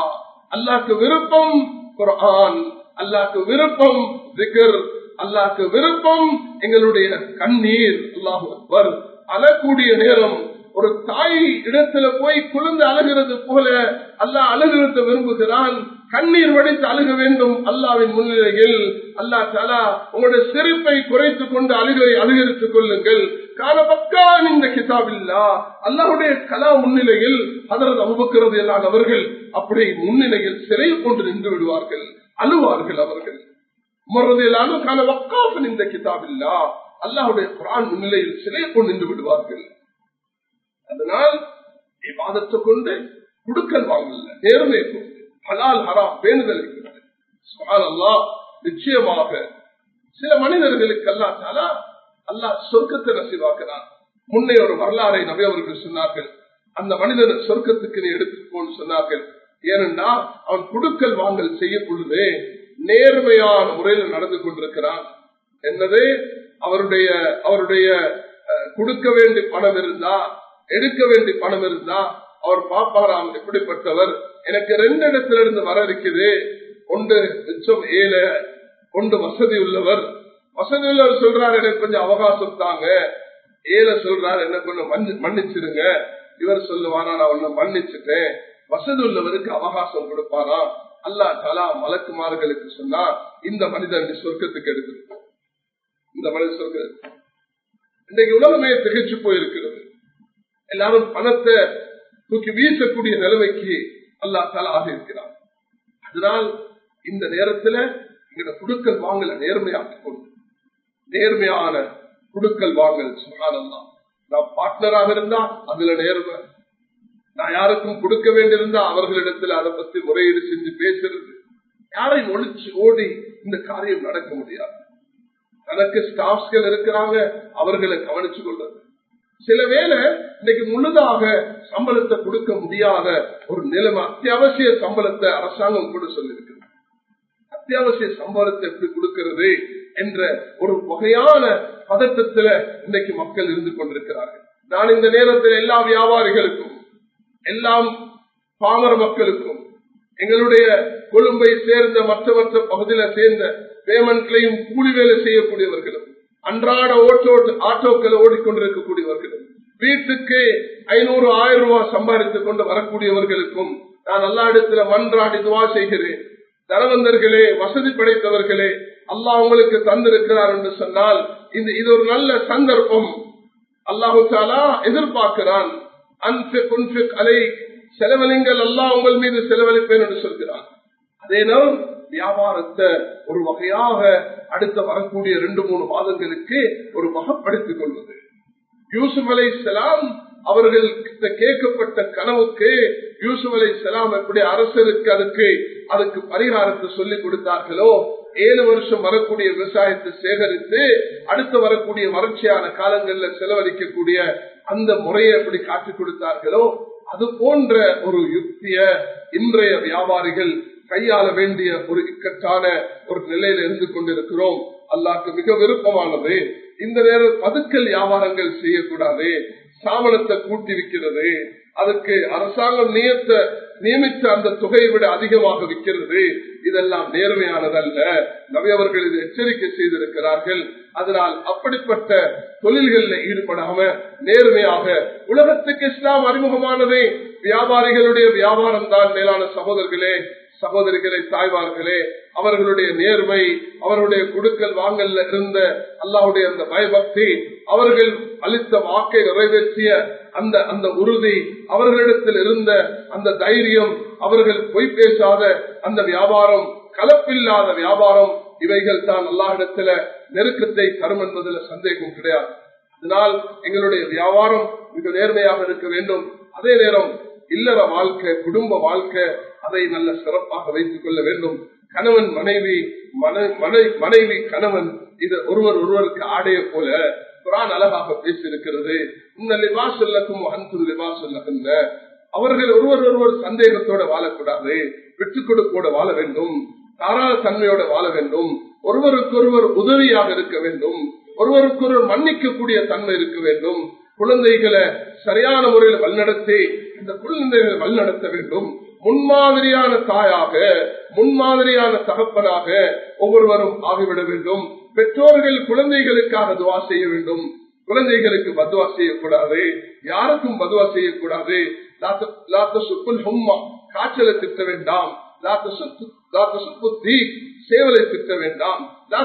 அல்லாக்கு விருப்பம் குரான் அல்லாக்கு விருப்பம் திகர் அல்லாக்கு விருப்பம் எங்களுடைய கண்ணீர் அல்லாஹு அக்பர் அழக்கூடிய நேரம் ஒரு தாய் இடத்துல போய் குழந்தை அழுகிறது போல அல்லாஹ் அழுகிறத விரும்புகிறான் கண்ணீர் வடித்து அழுக வேண்டும் அல்லாவின் முன்னிலையில் அல்லா தாலா உங்களுடைய சிரிப்பை குறைத்துக் கொண்டு அழுகை அழுகரித்துக் கொள்ளுங்கள் காலபக்கான் இந்த கிதாபில்லா அல்லாஹுடைய கலா முன்னிலையில் அதற்கு அம்புக்கிறது எல்லாம் அவர்கள் அப்படி முன்னிலையில் சிறை கொண்டு நின்று விடுவார்கள் அழுவார்கள் அவர்கள் மறுதியிலான கால வக்காஃபன் இந்த கிதாபில்லா அல்லாஹுடைய குரான் முன்னிலையில் சிறை கொண்டு நின்று விடுவார்கள் அதனால் விவாதத்தை கொண்டு குடுக்கல் வாங்கல நேர்மை கொண்டு ஹலால் ஹராம் பேணுதல் இருக்கிறது சுப்ஹானல்லாஹ் நிச்சயமாக சில மனிதர்களுக்கு அல்லா தாலா அல்லாஹ் சொர்க்கத்தை நசிவாக்கிறான் முன்னே ஒரு வரலாறை நபி அவர்கள் சொன்னார்கள் அந்த மனிதனை சொர்க்கத்துக்கு நீ எடுத்துக்கோன்னு சொன்னார்கள் ஏனென்றா அவன் குடுக்கல் வாங்கல் செய்யும் பொழுது நேர்மையான முறையில் நடந்து கொண்டிருக்கிறான் என்னது அவருடைய அவருடைய அஹ், கொடுக்க வேண்டிய பணம் இருந்தா எடுக்க வேண்டிய பணம் இருந்தா அவர் பாப்பாராம் எப்படிப்பட்டவர் எனக்கு ரெண்டு இடத்துல இருந்து வர இருக்குது ஒன்று மிச்சம் ஏழை ஒன்று வசதி உள்ளவர் வசதி உள்ளவர் சொல்றாரு எனக்கு கொஞ்சம் அவகாசம் தாங்க ஏழை சொல்றாரு என்ன கொஞ்சம் மன்னி- மன்னிச்சிருங்க இவர் சொல்லுவாரா நான் ஒன்னு மன்னிச்சுட்டேன் வசதி உள்ளவருக்கு அவகாசம் கொடுப்பாரா அல்லாஹ் தலா மலக்குமார்களுக்கு சொன்னா இந்த மனிதன் நீ சொர்க்கத்துக்கு எடுத்துருப்போம் இந்த மனிதன் சொர்க்க இன்றைக்கு உலகமே திகைச்சு போயிருக்கிறது எல்லாரும் பணத்தை தூக்கி வீசக்கூடிய நிலைமைக்கு அல்லாஹ் தலா ஆக இருக்கிறார் அதனால் இந்த நேரத்துல எங்க குடுக்கல் வாங்கல நேர்மையாக்கிக் கொண்டு நேர்மையான குடுக்கல் வாங்கல் சுகானந்தான் நான் பார்ட்னராக இருந்தா அதுல நேர்மை நான் யாருக்கும் கொடுக்க வேண்டியிருந்தா அவர்களிடத்துல அதை பத்தி முறையீடு செஞ்சு பேசுறது யாரையும் ஒழிச்சு ஓடி இந்த காரியம் நடக்க முடியாது தனக்கு ஸ்டாஃப்ஸ்கள் இருக்கிறாங்க அவர்களை கவனிச்சு கொள்வது சில வேளை இன்னைக்கு முழுதாக சம்பளத்தை கொடுக்க முடியாத ஒரு நிலைமை அத்தியாவசிய சம்பளத்தை அரசாங்கம் கூட சொல்லியிருக்கிறது அத்தியாவசிய சம்பளத்தை எப்படி கொடுக்கிறது என்ற ஒரு வகையான பதட்டத்துல இன்னைக்கு மக்கள் இருந்து கொண்டிருக்கிறார்கள் நான் இந்த நேரத்தில் எல்லா வியாபாரிகளுக்கும் எல்லாம் பாமர மக்களுக்கும் எங்களுடைய கொழும்பை சேர்ந்த மற்ற மற்ற பகுதியில சேர்ந்த பேமெண்ட்லையும் கூலி வேலை செய்யக்கூடியவர்களும் அன்றாட ஓட்டோ ஆட்டோக்களை ஓடிக்கொண்டிருக்கக்கூடியவர்களும் வீட்டுக்கு ஐநூறு ஆயிரம் ரூபாய் சம்பாதித்துக் கொண்டு வரக்கூடியவர்களுக்கும் நான் எல்லா இடத்துல மன்றாடி துவா செய்கிறேன் தனவந்தர்களே வசதி படைத்தவர்களே அல்லாஹ் உங்களுக்கு தந்திருக்கிறார் என்று சொன்னால் இந்த இது ஒரு நல்ல சந்தர்ப்பம் அல்லாஹு தாலா எதிர்பார்க்கிறான் அன்பிக் உன்பிக் அலை செலவழிங்கள் அல்லாஹ் உங்கள் மீது செலவழிப்பேன் என்று சொல்கிறான் அதே நேரம் வியாபாரத்தை ஒரு வகையாக அடுத்த வரக்கூடிய ரெண்டு மூணு மாதங்களுக்கு ஒரு வகப்படுத்திக் கொள்வது யூசுப் அலை செலாம் அவர்கள் கேட்கப்பட்ட கனவுக்கு யூசுப் அலை செலாம் எப்படி அரசருக்கு அதுக்கு அதுக்கு பரிகாரத்தை சொல்லிக் கொடுத்தார்களோ ஏழு வருஷம் வரக்கூடிய விவசாயத்தை சேகரித்து அடுத்து வரக்கூடிய வறட்சியான காலங்களில் செலவழிக்கக்கூடிய அந்த முறையை எப்படி காட்டிக் கொடுத்தார்களோ அது போன்ற ஒரு யுக்திய இன்றைய வியாபாரிகள் கையாள வேண்டிய ஒரு இக்கட்டான ஒரு நிலையில இருந்து கொண்டிருக்கிறோம் அல்லாக்கு மிக விருப்பமானது இந்த நேரம் பதுக்கல் வியாபாரங்கள் செய்யக்கூடாது சாமனத்தை கூட்டி விற்கிறது அதுக்கு அரசாங்கம் நியத்த நியமித்த அந்த தொகையை விட அதிகமாக விற்கிறது இதெல்லாம் நேர்மையானதல்ல நபி அவர்கள் இது எச்சரிக்கை செய்திருக்கிறார்கள் அதனால் அப்படிப்பட்ட தொழில்களில் ஈடுபடாம நேர்மையாக உலகத்துக்கு இஸ்லாம் அறிமுகமானதே வியாபாரிகளுடைய வியாபாரம் தான் மேலான சகோதரர்களே சகோதரிகளே தாய்மார்களே அவர்களுடைய நேர்மை அவருடைய குடுக்கல் வாங்கல்ல இருந்த அல்லாவுடைய அந்த பயபக்தி அவர்கள் அளித்த வாக்கை நிறைவேற்றிய அந்த அந்த உறுதி அவர்களிடத்தில் இருந்த அந்த தைரியம் அவர்கள் பொய் பேசாத அந்த வியாபாரம் கலப்பில்லாத வியாபாரம் இவைகள் தான் அல்லாஹிடத்துல நெருக்கத்தை தரும் என்பதில் சந்தேகம் கிடையாது அதனால் எங்களுடைய வியாபாரம் மிக நேர்மையாக இருக்க வேண்டும் அதே நேரம் இல்லற வாழ்க்கை குடும்ப வாழ்க்கை அதை நல்ல சிறப்பாக வைத்துக் கொள்ள வேண்டும் கணவன் மனைவி மனைவி கணவன் இது ஒருவர் ஒருவருக்கு ஆடைய போல குரான் அழகாக பேசியிருக்கிறது இந்த லிபாஸ் சொல்லக்கும் அன்பு லிபாஸ் சொல்லக்குங்க அவர்கள் ஒருவர் ஒருவர் சந்தேகத்தோட வாழக்கூடாது விட்டுக் கொடுப்போட வாழ வேண்டும் தாராள தன்மையோட வாழ வேண்டும் ஒருவருக்கொருவர் உதவியாக இருக்க வேண்டும் ஒருவருக்கொருவர் மன்னிக்கக்கூடிய தன்மை இருக்க வேண்டும் குழந்தைகளை சரியான முறையில் வழிநடத்தி இந்த குழந்தைகளை வழிநடத்த வேண்டும் முன்மாதிரியான தாயாக முன்மாதிரியான தகப்பனாக ஒவ்வொருவரும் ஆகிவிட வேண்டும் பெற்றோர்கள் குழந்தைகளுக்காக துவா செய்ய வேண்டும் குழந்தைகளுக்கு பதுவா செய்யக்கூடாது யாருக்கும் பதுவா செய்யக்கூடாது காய்ச்சலை திட்ட வேண்டாம் சேவலை திட்ட வேண்டாம்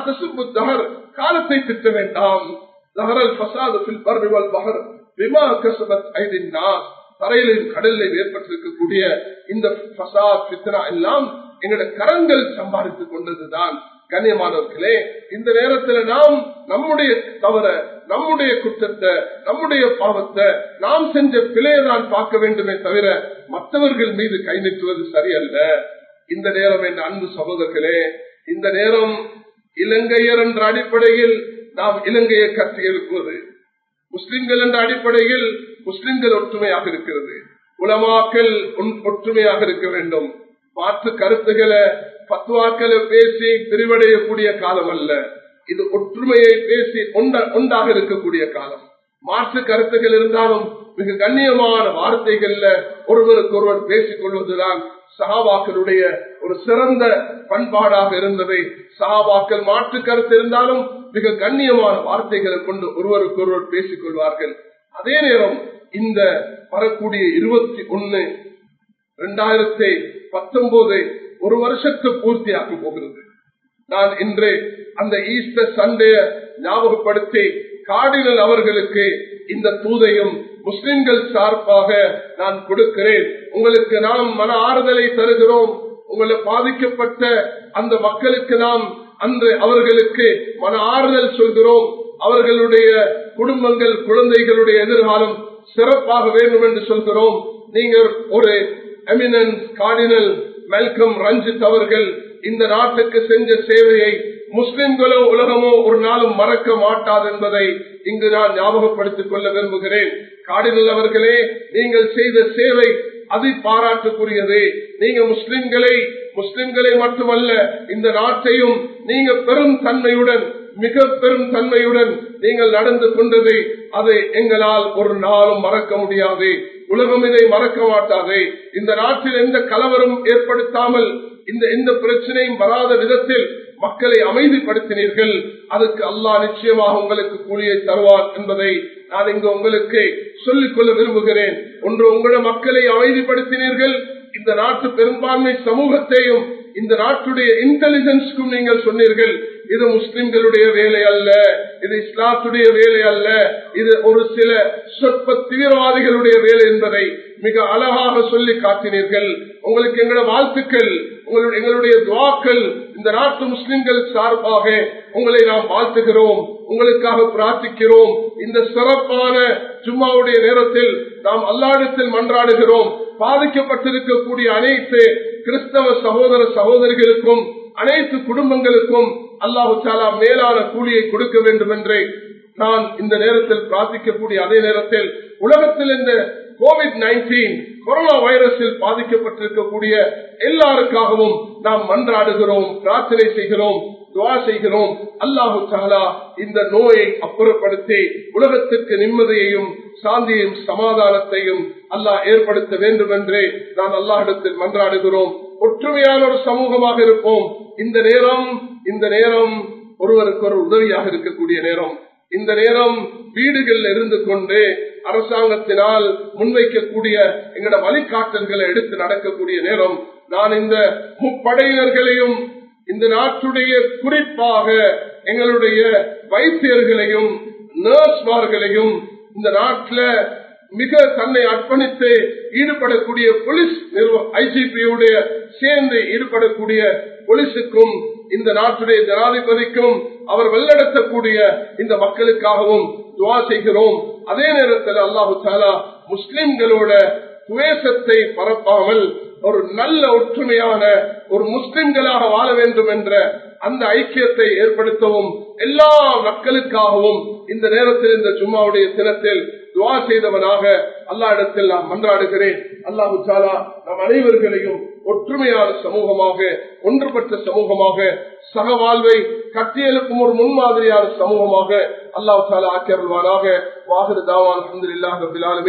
தகர் காலத்தை திட்ட வேண்டாம் தகரல் பசாது பகர் விமா கசபத் ஐதின்னாஸ் தரையிலும் கடலில் ஏற்பட்டிருக்கக்கூடிய இந்த பசாத் பித்னா எல்லாம் எங்களுடைய கரங்கள் சம்பாதித்துக் கொண்டதுதான் கண்ணியமானவர்களே இந்த நேரத்தில் நாம் நம்முடைய தவற நம்முடைய குற்றத்தை நம்முடைய பாவத்தை நாம் செஞ்ச பிழையை தான் பார்க்க வேண்டுமே தவிர மற்றவர்கள் மீது கை நிட்டுவது சரியல்ல இந்த நேரம் என்ற அன்பு சகோதரர்களே இந்த நேரம் இலங்கையர் என்ற அடிப்படையில் நாம் இலங்கையை கட்டி எழுப்புவது முஸ்லிம்கள் என்ற அடிப்படையில் முஸ்லிம்கள் ஒற்றுமையாக இருக்கிறது உலமாக்கள் ஒற்றுமையாக இருக்க வேண்டும் மாற்று கருத்துக்களை பத்துவாக்களை பேசி பிரிவடையக்கூடிய காலம் அல்ல இது ஒற்றுமையை பேசி ஒன்றாக இருக்கக்கூடிய காலம் மாற்று கருத்துக்கள் இருந்தாலும் மிக கண்ணியமான வார்த்தைகள்ல ஒருவருக்கு ஒருவர் பேசிக் கொள்வதுதான் சகாபாக்களுடைய ஒரு சிறந்த பண்பாடாக இருந்ததை சகாபாக்கள் மாற்று கருத்து இருந்தாலும் மிக கண்ணியமான வார்த்தைகளை கொண்டு ஒருவருக்கு ஒருவர் பேசிக் கொள்வார்கள் அதே நேரம் இந்த வரக்கூடிய இருபத்தி ஒன்னு இரண்டாயிரத்தி பத்தொன்பது ஒரு வருஷத்து பூர்த்தியாக்க போகிறது நான் இன்று அந்த ஈஸ்டர் சண்டே ஞாபகப்படுத்தி கார்டினல் அவர்களுக்கு இந்த தூதையும் முஸ்லிம்கள் சார்பாக நான் கொடுக்கிறேன் உங்களுக்கு நாம் மன ஆறுதலை தருகிறோம் உங்களை பாதிக்கப்பட்ட அந்த மக்களுக்கு நாம் அன்று அவர்களுக்கு மன ஆறுதல் சொல்கிறோம் அவர்களுடைய குடும்பங்கள் குழந்தைகளுடைய எதிர்காலம் சிறப்பாக வேண்டும் என்று சொல்கிறோம் நீங்கள் ஒரு எமினன்ஸ் கார்டினல் மெல்கம் ரஞ்சித் அவர்கள் இந்த நாட்டுக்கு செஞ்ச சேவையை முஸ்லிம்களோ உலகமோ ஒரு நாளும் மறக்க மாட்டாது என்பதை இங்கு நான் ஞாபகப்படுத்திக் கொள்ள விரும்புகிறேன் காடினல் அவர்களே நீங்கள் செய்த சேவை அது பாராட்டுக்குரியது நீங்க முஸ்லிம்களை முஸ்லிம்களை மட்டுமல்ல இந்த நாட்டையும் நீங்க பெரும் தன்மையுடன் மிக பெரும் தன்மையுடன் நீங்கள் நடந்து கொண்டது அதை எங்களால் ஒரு நாளும் மறக்க முடியாது உலகம் இதை மறக்க மாட்டாது இந்த நாட்டில் எந்த கலவரம் ஏற்படுத்தாமல் இந்த எந்த பிரச்சனையும் வராத விதத்தில் மக்களை அமைதிப்படுத்தினீர்கள் அதுக்கு அல்லாஹ் நிச்சயமாக உங்களுக்கு கூலியை தருவான் என்பதை நான் இங்கு உங்களுக்கு சொல்லிக் கொள்ள விரும்புகிறேன் ஒன்று உங்களோட மக்களை அமைதிப்படுத்தினீர்கள் இந்த நாட்டு பெரும்பான்மை சமூகத்தையும் இந்த நாட்டுடைய இன்டெலிஜென்ஸ்க்கும் நீங்கள் சொன்னீர்கள் இது முஸ்லிம்களுடைய வேலை அல்ல இது இஸ்லாத்துடைய வேலை அல்ல இது ஒரு சில சொற்ப தீவிரவாதிகளுடைய வேலை என்பதை மிக அழகாக சொல்லி காட்டினீர்கள் உங்களுக்கு எங்களோட வாழ்த்துக்கள் உங்களுடைய எங்களுடைய துவாக்கள் இந்த நாட்டு முஸ்லிம்கள் சார்பாக உங்களை நாம் வாழ்த்துகிறோம் உங்களுக்காக பிரார்த்திக்கிறோம் இந்த சிறப்பான ஜும்மாவுடைய நேரத்தில் நாம் அல்லாடத்தில் மன்றாடுகிறோம் பாதிக்கப்பட்டிருக்கக்கூடிய அனைத்து கிறிஸ்தவ சகோதர சகோதரிகளுக்கும் அனைத்து குடும்பங்களுக்கும் அல்லாஹு சாலா மேலான கூலியை கொடுக்க வேண்டும் என்று நான் இந்த நேரத்தில் பிரார்த்திக்கக்கூடிய அதே நேரத்தில் உலகத்தில் இந்த கோவிட் நைன்டீன் கொரோனா வைரஸில் பாதிக்கப்பட்டிருக்கக்கூடிய எல்லாருக்காகவும் நாம் மன்றாடுகிறோம் பிரார்த்தனை செய்கிறோம் துவா செய்கிறோம் அல்லாஹு சாலா இந்த நோயை அப்புறப்படுத்தி உலகத்திற்கு நிம்மதியையும் சாந்தியையும் சமாதானத்தையும் அல்லாஹ் ஏற்படுத்த வேண்டும் என்று நான் அல்லாஹிடத்தில் மன்றாடுகிறோம் ஒற்றுமையான ஒரு சமூகமாக இருப்போம் இந்த நேரம் இந்த நேரம் ஒருவருக்கு ஒரு உதவியாக இருக்கக்கூடிய நேரம் இந்த நேரம் வீடுகளில் இருந்து கொண்டு அரசாங்கத்தினால் முன்வைக்கக்கூடிய எங்களோட வழிகாட்டல்களை எடுத்து நடக்கக்கூடிய நேரம் நான் இந்த முப்படையினர்களையும் இந்த நாட்டுடைய குறிப்பாக எங்களுடைய வைத்தியர்களையும் நர்ஸ்மார்களையும் இந்த நாட்டில் மிக தன்னை அர்ப்பணித்து ஈடுபடக்கூடிய போலீஸ் ஐஜிபியுடைய சேர்ந்து ஈடுபடக்கூடிய போலீஸுக்கும் இந்த நாட்டுடைய ஜனாதிபதிக்கும் அவர் வெள்ளடத்தக்கூடிய இந்த மக்களுக்காகவும் துவா செய்கிறோம் அதே நேரத்தில் அல்லாஹு தாலா முஸ்லிம்களோட துவேசத்தை பரப்பாமல் ஒரு நல்ல ஒற்றுமையான ஒரு முஸ்லிம்களாக வாழ வேண்டும் என்ற அந்த ஐக்கியத்தை ஏற்படுத்தவும் எல்லா மக்களுக்காகவும் இந்த நேரத்தில் இந்த ஜும்மாவுடைய தினத்தில் துவா செய்தவனாக அல்லா இடத்தில் நான் மன்றாடுகிறேன் அல்லாஹு சாலா நம் அனைவர்களையும் ஒற்றுமையான சமூகமாக ஒன்றுபட்ட சமூகமாக சக வாழ்வை கட்டியெழுப்பும் ஒரு முன்மாதிரியான சமூகமாக அல்லாஹு சாலா ஆக்கியருள்வானாக வாகன தாவான் அஹமதுல்லாஹ் ரபில் ஆலமீன்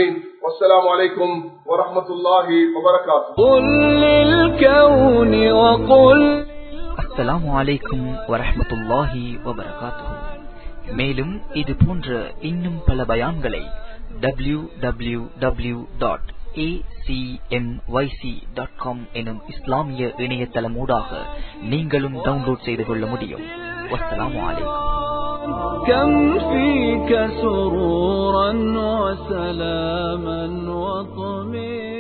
والسلام عليكم ورحمة الله وبركاته قل للكون وقل அஸ்ஸலாமு அலைக்கும் வரஹ்மத்துல்லாஹி வபரகாத்துஹு மேலும் இது போன்ற இன்னும் பல பயான்களை W W W dot dot com எனும் இஸ்லாமிய இணையதளமூடாக நீங்களும் டவுன்லோட் செய்து கொள்ள முடியும் வஸ்ஸலாமு அலைக்கும் كم فيك سرورا وسلاما وطمئنا